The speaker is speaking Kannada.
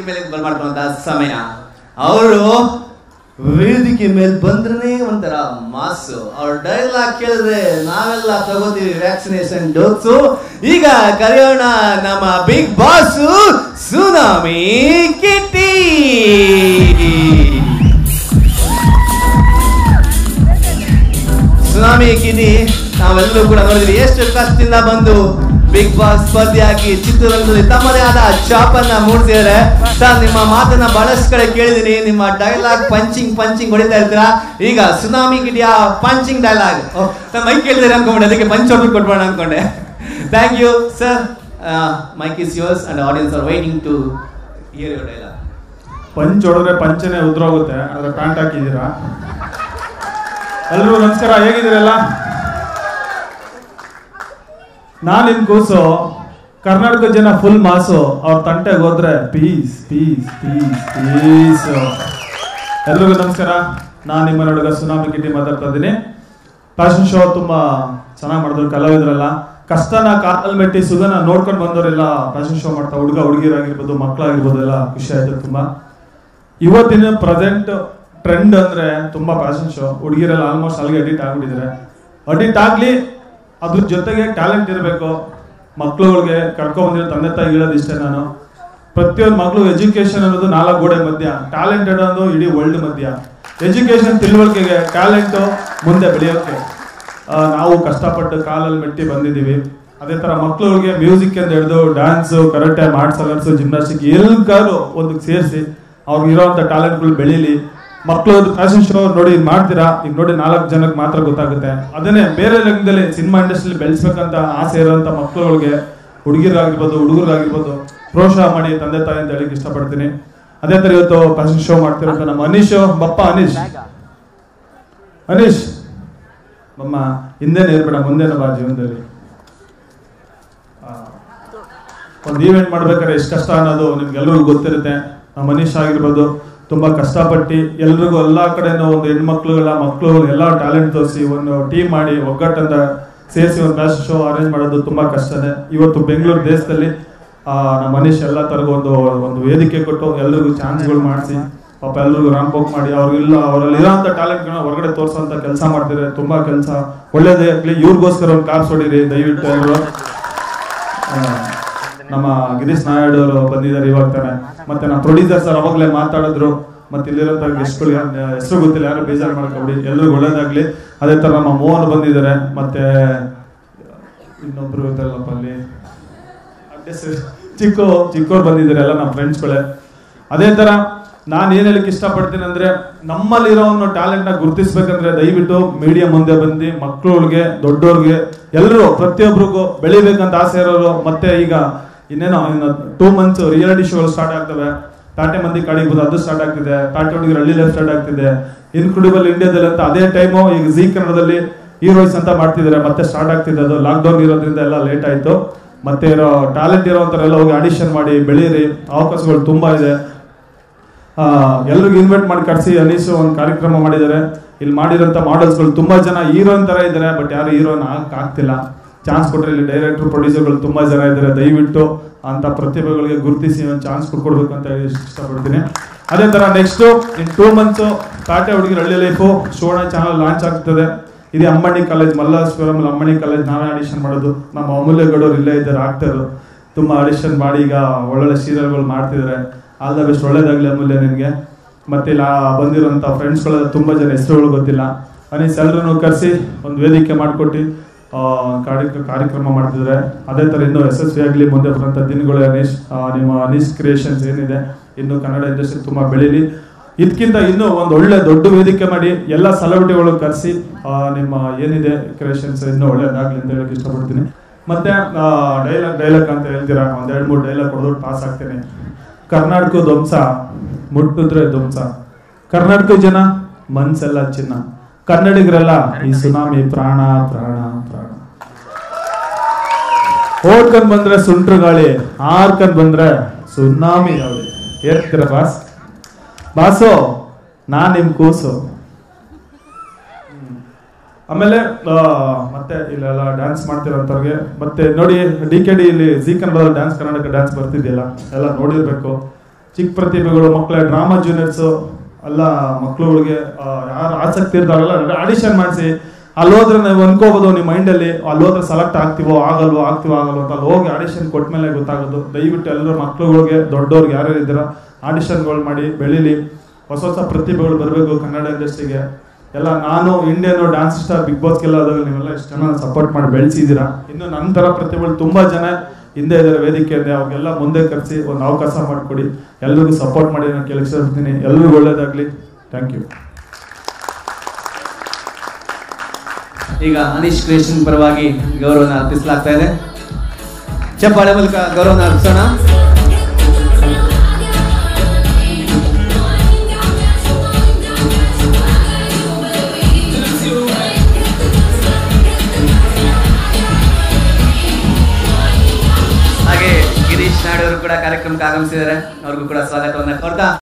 ವೇದಿಕೆ ಮೇಲೆ ಕುತ್ಕೊಂಡು ಮಾಡ್ಕೊಂತ ಸಮಯ ಅವರು ವೇದಿಕೆ ಮೇಲೆ ಬಂದ್ರೆ ಒಂಥರ ಮಾಸು ಅವ್ರ ಡೈಲಾಗ್ ಕೇಳಿದ್ರೆ ನಾವೆಲ್ಲ ತಗೋತೀವಿ ವ್ಯಾಕ್ಸಿನೇಷನ್ ಡೋಸು ಈಗ ಕರೆಯೋಣ ನಮ್ಮ big boss tsunami Kitty tsunami Kitty ನಾವೆಲ್ಲರೂ ಕೂಡ ನೋಡಿದ್ವಿ ಎಷ್ಟು ಕಷ್ಟದಿಂದ ಬಂದು ಬಿಗ್ ಬಾಸ್ ಸ್ಪರ್ಧೆಯಾಗಿ ಚಿತ್ರರಂಗದಲ್ಲಿ ತಮ್ಮದೇ ಆದ ಚಾಪನ್ನ ಮೂಡಿಸಿದ್ದಾರೆ ಸರ್ ನಿಮ್ಮ ಮಾತನ್ನ ಬಹಳಷ್ಟು ಕಡೆ ಕೇಳಿದೀನಿ ನಿಮ್ಮ ಡೈಲಾಗ್ ಪಂಚಿಂಗ್ ಪಂಚಿಂಗ್ ಹೊಡಿತಾ ಇರ್ತೀರಾ ಈಗ ಸುನಾಮಿ ಕಿಟಿಯ ಪಂಚಿಂಗ್ ಡೈಲಾಗ್ ನಾನು ಮೈಕ್ ಕೇಳಿದ್ರೆ ಅನ್ಕೊಂಡೆ ಅದಕ್ಕೆ ಪಂಚ್ ಹೊಡ್ಬಿಟ್ಟು ಕೊಟ್ಬೋಣ ಅನ್ಕೊಂಡೆ thank you sir mic is yours and audience are waiting to hear your dialogue punch ಹೊಡೆದ್ರೆ ಪಂಚನೆ ಉದ್ರೋಗುತ್ತೆ ಆದ್ರೆ ಪ್ಯಾಂಟ್ ಹಾಕಿದ್ದೀರಾ ಎಲ್ರಿಗೂ ನಮಸ್ಕಾರ ಹೇಗಿದ್ದೀರಲ್ಲ ನಾನು ನಿಮ್ ಕೂಸು ಕರ್ನಾಟಕ ಜನ ಫುಲ್ ಮಾಸು ಅವ್ರ ತಂಟೆಗೆ ಹೋದ್ರೆ ಪೀಸ್ ಪೀಸ್ ಪೀಸ್ ಪೀಸ್ ಎಲ್ರಿಗೂ ನಮಸ್ಕಾರ ನಾನು ನಿಮ್ಮ ಹುಡುಗ ಸುನಾಮಿ ಕಿಟ್ಟಿ ಮಾತಾಡ್ತಾ ಇದ್ದೀನಿ ಫ್ಯಾಷನ್ ಶೋ ತುಂಬಾ ಚೆನ್ನಾಗಿ ಮಾಡಿದ್ರು ಕಲಾವಿದರೆಲ್ಲ ಕಷ್ಟನ ಕಾಲಲ್ಲಿ ಮೆಟ್ಟಿ ಸುಗನ ನೋಡ್ಕೊಂಡು ಬಂದವರೆಲ್ಲ ಫ್ಯಾಷನ್ ಶೋ ಮಾಡ್ತಾ ಹುಡುಗ ಹುಡುಗಿರಾಗಿರ್ಬೋದು ಮಕ್ಕಳಾಗಿರ್ಬೋದು ಎಲ್ಲ ಖುಷಿ ಆಯ್ತು ತುಂಬಾ ಇವತ್ತಿನ ಪ್ರೆಸೆಂಟ್ ಟ್ರೆಂಡ್ ಅಂದ್ರೆ ತುಂಬಾ ಫ್ಯಾಷನ್ ಶೋ ಹುಡುಗಿರೆಲ್ಲ ಆಲ್ಮೋಸ್ಟ್ ಅಲ್ಲಿಗೆ ಅಡಿಟ್ ಆಗ್ಬಿಟ್ಟಿದ್ದಾರೆ ಅಡಿಟ್ ಆಗ್ಲಿ ಅದ್ರ ಜೊತೆಗೆ ಟ್ಯಾಲೆಂಟ್ ಇರಬೇಕು ಮಕ್ಳುಗಳಿಗೆ ಕರ್ಕೊಂಡ್ ಬಂದಿರೋ ತಂದೆ ತಾಯಿ ಹೇಳೋದು ಇಷ್ಟೇ ನಾನು ಪ್ರತಿಯೊಂದು ಮಗಳು ಎಜುಕೇಶನ್ ಅನ್ನೋದು ನಾಲ್ಕು ಗೋಡೆ ಮಧ್ಯ ಟ್ಯಾಲೆಂಟೆಡ್ ಅನ್ನೋದು ಇಡೀ ವರ್ಲ್ಡ್ ಮಧ್ಯ ಎಜುಕೇಶನ್ ತಿಳುವಳಿಕೆಗೆ ಟ್ಯಾಲೆಂಟ್ ಮುಂದೆ ಬೆಳೆಯೋಕೆ ಆ, ನಾವು ಕಷ್ಟಪಟ್ಟು ಕಾಲಲ್ಲಿ ಮೆಟ್ಟಿ ಬಂದಿದ್ದೀವಿ ಅದೇ ತರ ಮಕ್ಳುಗಳಿಗೆ ಮ್ಯೂಸಿಕ್ ಅಂತ ಹಿಡಿದು dance karate martial arts gymnastic ಎಲ್ಗಾರು ಒಂದು ಸೇರಿಸಿ ಅವ್ರಿಗೆ ಇರೋಂಥ ಟ್ಯಾಲೆಂಟ್ಗಳು ಬೆಳೀಲಿ ಮಕ್ಕಳು ಫ್ಯಾಷನ್ ಶೋ ನೋಡಿ ಇದ್ ಮಾಡ್ತೀರಾ ಈಗ ನೋಡಿ ನಾಲ್ಕು ಜನಕ್ಕೆ ಮಾತ್ರ ಗೊತ್ತಾಗುತ್ತೆ ಅದನ್ನೇ ಬೇರೆ ರಂಗದಲ್ಲಿ ಸಿನಿಮಾ ಇಂಡಸ್ಟ್ರಿಲಿ ಬೆಳೆಸ್ಬೇಕಂತ ಆಸೆ ಇರೋಂಥ ಮಕ್ಕಳುಗಳಿಗೆ ಹುಡುಗಿರಾಗಿರ್ಬೋದು ಹುಡುಗರಾಗಿರ್ಬೋದು ಪ್ರೋತ್ಸಾಹ ಮಾಡಿ ತಂದೆ ತಾಯಿ ಅಂತ ಹೇಳಿಕ್ ಇಷ್ಟಪಡ್ತೀನಿ ಅದೇ ತರ ಇವತ್ತು ಫ್ಯಾಷನ್ ಶೋ ಮಾಡ್ತಿರೋಂಥ ನಮ್ಮ ಅನೀಶ್ ಬಪ್ಪ ಅನೀಶ್ ಅನೀಶ್ ಮಮ್ಮ ಹಿಂದೆನೇ ಇರ್ಬೇಡ ಮುಂದೆನೇ ಬಾ ಜೀವನದಲ್ಲಿ ಒಂದು ಈವೆಂಟ್ ಮಾಡ್ಬೇಕಾದ್ರೆ ಎಷ್ಟು ಕಷ್ಟ ಅನ್ನೋದು ನಿಮ್ಗೆಲ್ರಿಗೂ ಗೊತ್ತಿರುತ್ತೆ ನಮ್ಮ ಮನೀಶ್ ಆಗಿರ್ಬೋದು ತುಂಬಾ ಕಷ್ಟಪಟ್ಟು ಎಲ್ರಿಗೂ ಎಲ್ಲಾ ಕಡೆನೂ ಒಂದು ಹೆಣ್ಮಕ್ಳುಗಳ ಮಕ್ಕಳು ಎಲ್ಲ ಟ್ಯಾಲೆಂಟ್ ತೋರಿಸಿ ಒಂದು ಟೀಮ್ ಮಾಡಿ ಒಗ್ಗಟ್ಟಂತ ಸೇರಿಸಿ ಒಂದು ಫ್ಯಾಷನ್ ಶೋ ಅರೇಂಜ್ ಮಾಡೋದು ತುಂಬಾ ಕಷ್ಟನೇ ಇವತ್ತು ಬೆಂಗಳೂರು ದೇಶದಲ್ಲಿ ಆ, ನಮ್ಮ ಮನೀಶ್ ಎಲ್ಲ ತರಗ ಒಂದು ಒಂದು ವೇದಿಕೆ ಕೊಟ್ಟು ಎಲ್ರಿಗೂ ಚಾನ್ಸ್ಗಳು ಮಾಡಿಸಿ ಪಾಪ ಎಲ್ರಿಗೂ ರ್ಯಾಂಪ್ ಅಪ್ ಮಾಡಿ ಅವ್ರಿಗೆಲ್ಲ ಅವರಲ್ಲಿ ಇರೋಂಥ ಟ್ಯಾಲೆಂಟ್ಗಳನ್ನ ಹೊರಗಡೆ ತೋರಿಸೋಂಥ ಕೆಲಸ ಮಾಡ್ತಿದ್ದಾರೆ ತುಂಬಾ ಕೆಲಸ ಒಳ್ಳೇದೇ ಆಗ್ಲಿ ಇವ್ರಿಗೋಸ್ಕರ ಒಂದು ಕಾರ್ ಹೊಡೀರಿ ದಯವಿಟ್ಟು ಎಲ್ಲರೂ ಆ, ನಮ್ಮ ಗಿರೀಶ್ ನಾಯ್ಡು ಅವರು ಬಂದಿದ್ದಾರೆ ಇವಾಗ ತಾನೆ ಮತ್ತೆ ನಮ್ಮ ಪ್ರೊಡ್ಯೂಸರ್ ಸರ್ ಅವಾಗಲೇ ಮಾತಾಡಿದ್ರು ಮತ್ತೆ ಇಲ್ಲಿರೋಂಥ ಗೆಸ್ಟ್ಗಳು ಹೆಸರು ಗೊತ್ತಿಲ್ಲ ಯಾರು ಬೇಜಾರು ಮಾಡ್ಕೊಬಿಡಿ ಎಲ್ರಿಗೂ ಒಳ್ಳೇದಾಗ್ಲಿ ಅದೇ ತರ ನಮ್ಮ ಮೋಹನ್ ಬಂದಿದ್ದಾರೆ ಮತ್ತೆ ಇನ್ನೊಬ್ರು ಇದ್ದಾರಲ್ಲಪ್ಪ ಅಲ್ಲಿ ಅಡ್ಡೆ ಸರ್ ಚಿಕ್ಕ ಚಿಕ್ಕವ್ರು ಬಂದಿದ್ದಾರೆ ಎಲ್ಲ ನಮ್ಮ ಫ್ರೆಂಡ್ಸ್ಗಳೇ ಅದೇ ತರ ನಾನು ಏನ್ ಹೇಳಕ್ ಇಷ್ಟಪಡ್ತೀನಿ ಅಂದ್ರೆ ನಮ್ಮಲ್ಲಿರೋ ಒಂದು ಟ್ಯಾಲೆಂಟ್ ನ ಗುರುತಿಸ್ಬೇಕಂದ್ರೆ ದಯವಿಟ್ಟು ಮೀಡಿಯಾ ಮುಂದೆ ಬಂದು ಮಕ್ಕಳಿಗೆ ದೊಡ್ಡವ್ರಿಗೆ ಎಲ್ಲರೂ ಪ್ರತಿಯೊಬ್ಬರಿಗೂ ಬೆಳಿಬೇಕಂತ ಆಸೆ ಇರೋರು ಮತ್ತೆ ಈಗ ಇನ್ನೇನೋ ಇನ್ನು ಟೂ ಮಂತ್ಸ್ ರಿಯಾಲಿಟಿ ಶೋಗಳು ಸ್ಟಾರ್ಟ್ ಆಗ್ತವೆ ತಾಟೆ ಮಂದಿ ಕಾಡಿರ್ಬೋದು ಅದು ಸ್ಟಾರ್ಟ್ ಆಗ್ತಿದೆ ತಾಟೆ ಹುಡುಗರು ಹಳ್ಳಿ ಲೈಫ್ ಸ್ಟಾರ್ಟ್ ಆಗ್ತಿದೆ ಇನ್ಕ್ಲೂಡಿಬಲ್ ಇಂಡಿಯಾದಲ್ಲಿ ಅಂತ ಅದೇ ಟೈಮು ಈಗ ಜಿ ಕನ್ನಡದಲ್ಲಿ ಹೀರೋಯಿಸ್ ಅಂತ ಮಾಡ್ತಿದ್ದಾರೆ ಮತ್ತೆ ಸ್ಟಾರ್ಟ್ ಆಗ್ತಿದೆ ಅದು ಲಾಕ್ಡೌನ್ ಇರೋದ್ರಿಂದ ಎಲ್ಲ ಲೇಟ್ ಆಯ್ತು ಮತ್ತೆ ಇರೋ ಟ್ಯಾಲೆಂಟ್ ಇರೋಂಥವ್ರೆಲ್ಲ ಹೋಗಿ ಆಡಿಷನ್ ಮಾಡಿ ಬೆಳೀರಿ ಅವಕಾಶಗಳು ತುಂಬಾ ಇದೆ ಆ, ಎಲ್ರಿಗೂ ಇನ್ವೈಟ್ ಮಾಡಿ ಕರ್ಸಿ ಅನೀಶ್ ಒಂದು ಕಾರ್ಯಕ್ರಮ ಮಾಡಿದ್ದಾರೆ ಇಲ್ಲಿ ಮಾಡಿರೋಂಥ ಮಾಡೆಲ್ಸ್ಗಳು ತುಂಬಾ ಜನ ಹೀರೋಯಿನ್ ತರ ಇದ್ದಾರೆ ಬಟ್ ಯಾರು ಹೀರೋಯಿನ್ ಆಗಕ್ ಆಗ್ತಿಲ್ಲ ಚಾನ್ಸ್ ಕೊಟ್ರೆ ಇಲ್ಲಿ ಡೈರೆಕ್ಟರ್ ಪ್ರೊಡ್ಯೂಸರ್ಗಳು ತುಂಬಾ ಜನ ಇದ್ದಾರೆ ದಯವಿಟ್ಟು ಅಂತ ಪ್ರತಿಭೆಗಳಿಗೆ ಗುರುತಿಸಿ ಒಂದು ಚಾನ್ಸ್ ಕೊಟ್ಕೊಡ್ಬೇಕು ಅಂತ ಹೇಳಿ ಇಷ್ಟಪಡ್ತೀನಿ ಅದೇ ತರ ನೆಕ್ಸ್ಟ್ ಇನ್ ಟೂ ಮಂತ್ಸ್ ಕಾಟೆ ಹುಡುಗಿರ ಹಳ್ಳಿ ಲೈಫು ಸುವರ್ಣ ಚಾನಲ್ ಲಾಂಚ್ ಆಗ್ತದೆ ಇದೆ ಅಮ್ಮಣ್ಣಿ ಕಾಲೇಜ್ ಮಲ್ಲಾಸ್ಪುರಂ ಅಮ್ಮಣ್ಣಿ ಕಾಲೇಜ್ ನಾವೇ ಆಡಿಷನ್ ಮಾಡೋದು ನಮ್ಮ ಅಮೂಲ್ಯ ಗೌಡರು ಇಲ್ಲೇ ಇದ್ದಾರೆ ಆಗ್ತಾರೆ ತುಂಬಾ ಆಡಿಷನ್ ಮಾಡಿ ಈಗ ಒಳ್ಳೊಳ್ಳೆ ಸೀರಿಯಲ್ಗಳು ಮಾಡ್ತಿದ್ದಾರೆ ಆಲ್ ದ ಬೆಸ್ಟ್ ಒಳ್ಳೇದಾಗ್ಲಿ ಅಮೂಲ್ಯ ನಿನ್ಗೆ ಮತ್ತೆ ಇಲ್ಲಿ ಆ ಬಂದಿರೋಂಥ ಫ್ರೆಂಡ್ಸ್ಗಳ ತುಂಬಾ ಜನ ಹೆಸರುಗಳು ಗೊತ್ತಿಲ್ಲ ಅನೀಸ್ ಎಲ್ಲರನ್ನು ಕರೆಸಿ ಒಂದು ವೇದಿಕೆ ಮಾಡಿಕೊಟ್ಟು ಕಾರ್ಯಕ್ರಮ ಕಾರ್ಯಕ್ರಮ ಮಾಡ್ತಿದ್ದಾರೆ ಅದೇ ತರ ಇನ್ನೂ ಯಶಸ್ವಿ ಆಗಲಿ ಮುಂದೆ ಬರುವಂಥ ದಿನಗಳು ಅನೀಶ್ ಆ, ನಿಮ್ಮ ಅನೀಶ್ ಕ್ರಿಯೇಷನ್ಸ್ ಏನಿದೆ ಇನ್ನು ಕನ್ನಡ ಇಂಡಸ್ಟ್ರಿ ತುಂಬಾ ಬೆಳೀಲಿ ಇದಕ್ಕಿಂತ ಇನ್ನೂ ಒಂದು ಒಳ್ಳೆ ದೊಡ್ಡ ವೇದಿಕೆ ಮಾಡಿ ಎಲ್ಲ ಸೆಲೆಬ್ರಿಟಿಗಳು ಕರೆಸಿ ನಿಮ್ಮ ಏನಿದೆ ಕ್ರಿಯೇಷನ್ಸ್ ಇನ್ನೂ ಒಳ್ಳೇದಾಗ್ಲಿ ಅಂತ ಹೇಳಕ್ ಇಷ್ಟಪಡ್ತೀನಿ ಮತ್ತೆ ಡೈಲಾಗ್ ಡೈಲಾಗ್ ಅಂತ ಹೇಳ್ತೀರಾ ಒಂದ್ ಎರಡು ಮೂರು ಡೈಲಾಗ್ ಕೊಡೋದು ಪಾಸ್ ಆಗ್ತೇನೆ ಕರ್ನಾಟಕ ಧ್ವಂಸ ಮುಟ್ಟಿದ್ರೆ ಧ್ವಂಸ ಕರ್ನಾಟಕ ಜನ ಮನ್ಸೆಲ್ಲ ಚಿನ್ನ ಕನ್ನಡಿಗರೆಲ್ಲ ಈ ಸುನಾಮಿ ಪ್ರಾಣ ಪ್ರಾಣ ಪ್ರಾಣ ಓಡ್ಕೊಂಡ್ ಬಂದ್ರೆ ಸುಂಟ್ರು ಗಾಳಿ ಹಾರ್ಕೊಂಡ್ ಬಂದ್ರೆ ಸುನಾಮಿ ಗಾಳಿ ಹೇಳ್ತೀರ ಬಾಸ್ ಬಾಸು ನಾನ್ ನಿಮ್ ಕೂಸು ಆಮೇಲೆ ಆ, ಮತ್ತೆ ಇಲ್ಲೆಲ್ಲ ಡ್ಯಾನ್ಸ್ ಮಾಡ್ತಿರೋಂಥವ್ರಿಗೆ ಮತ್ತೆ ನೋಡಿ ಡಿ ಕೆ ಡಿ ಇಲ್ಲಿ ಜಿ ಕನ್ನಡದಲ್ಲಿ ಡ್ಯಾನ್ಸ್ ಕರ್ನಾಟಕ ಡ್ಯಾನ್ಸ್ ಬರ್ತಿದೆಯಲ್ಲ ಎಲ್ಲ ನೋಡಿರ್ಬೇಕು ಚಿಕ್ಕ ಪ್ರತಿಭೆಗಳು ಮಕ್ಕಳ ಡ್ರಾಮಾ ಜೂನಿಯರ್ಸು ಎಲ್ಲ ಮಕ್ಳುಗಳಿಗೆ ಯಾರು ಆಸಕ್ತಿ ಇರ್ತಾರಲ್ಲ ಆಡಿಷನ್ ಮಾಡಿಸಿ ಅಲ್ಲಿ ಹೋದ್ರೆ ನೀವು ಅನ್ಕೋಬೋದು ನಿಮ್ಮ ಮೈಂಡಲ್ಲಿ ಅಲ್ಲಿ ಹೋದ್ರೆ ಸೆಲೆಕ್ಟ್ ಆಗ್ತೀವೋ ಆಗಲ್ವೋ ಆಗ್ತೀವೋ ಆಗಲ್ವೋ ಅಂತ ಅಲ್ಲಿ ಹೋಗಿ ಆಡಿಷನ್ ಕೊಟ್ಮೇಲೆ ಗೊತ್ತಾಗೋದು ದಯವಿಟ್ಟು ಎಲ್ಲರೂ ಮಕ್ಳುಗಳಿಗೆ ದೊಡ್ಡವ್ರಿಗೆ ಯಾರ್ಯಾರು ಇದ್ದೀರಾ ಆಡಿಷನ್ಗಳು ಮಾಡಿ ಬೆಳೀಲಿ ಹೊಸ ಹೊಸ ಪ್ರತಿಭೆಗಳು ಬರಬೇಕು ಕನ್ನಡ ಇಂಡಸ್ಟ್ರಿಗೆ ಎಲ್ಲ ನಾನು ಇಂಡಿಯನ್ ಡ್ಯಾನ್ಸ್ ಸ್ಟಾರ್ ಬಿಗ್ ಬಾಸ್ಗೆಲ್ಲ ಆದಾಗ ನೀವೆಲ್ಲ ಇಷ್ಟು ಜನ ಸಪೋರ್ಟ್ ಮಾಡಿ ಬೆಳೆಸಿದ್ದೀರಾ ಇನ್ನು ನನ್ನ ಥರ ಪ್ರತಿಭೆಗಳು ತುಂಬ ಜನ ಹಿಂದೆ ಇದ್ದಾರೆ ವೇದಿಕೆಯಲ್ಲಿ ಅವ್ರಿಗೆಲ್ಲ ಮುಂದೆ ಕರೆಸಿ ಒಂದು ಅವಕಾಶ ಮಾಡಿಕೊಡಿ ಎಲ್ರಿಗೂ ಸಪೋರ್ಟ್ ಮಾಡಿ ನಾನು ಕೇಳಿಸ್ತೀನಿ ಎಲ್ರಿಗೂ ಒಳ್ಳೇದಾಗಲಿ ಥ್ಯಾಂಕ್ ಯು ಈಗ ಅನೀಶ್ ಕ್ರಿಯೇಷನ್ ಪರವಾಗಿ ಗೌರವನ ಅರ್ಪಿಸಲಾಗ್ತಾ ಇದೆ ಚಪ್ಪಾಳೆ ಮೂಲಕ ಗೌರವನ ಅರ್ಪಿಸೋಣ ಹಾಗೆ ಗಿರೀಶ್ ನಾಯ್ಡು ಅವರು ಕೂಡ ಕಾರ್ಯಕ್ರಮಕ್ಕೆ ಆಗಮಿಸಿದ್ದಾರೆ ಅವ್ರಿಗೂ ಕೂಡ ಸ್ವಾಗತವನ್ನ ಕೋರ್ತಾ